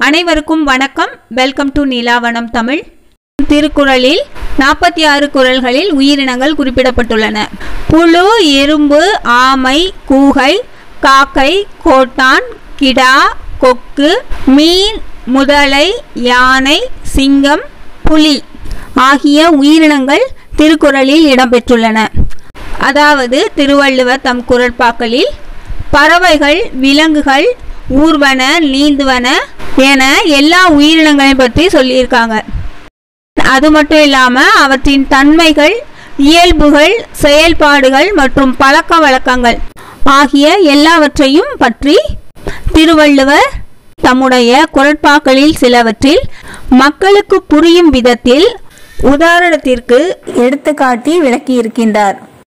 அனைவருக்கும் வணக்கம் welcome to நீலாவனம் Tamil திருக்குறளில் நாற்பத்தி ஆறு குறள்களில் உயிரினங்கள் குறிப்பிடப்பட்டுள்ளன புழு எறும்பு ஆமை கூகை காக்கை கோட்டான் கிடா கொக்கு மீன் முதலை யானை சிங்கம் புலி ஆகிய உயிரினங்கள் திருக்குறளில் இடம்பெற்றுள்ளன அதாவது திருவள்ளுவர் தம் குரட்பாக்களில் பறவைகள் விலங்குகள் ஊர்வன நீந்துவன என எல்லா உயிரினங்களையும் பற்றி சொல்லியிருக்காங்க அது மட்டும் இல்லாமல் அவற்றின் தன்மைகள் இயல்புகள் செயல்பாடுகள் மற்றும் பழக்க வழக்கங்கள் ஆகிய எல்லாவற்றையும் பற்றி திருவள்ளுவர் தம்முடைய குரட்பாக்களில் சிலவற்றில் மக்களுக்கு புரியும் விதத்தில் உதாரணத்திற்கு எடுத்துக்காட்டி விளக்கியிருக்கின்றார்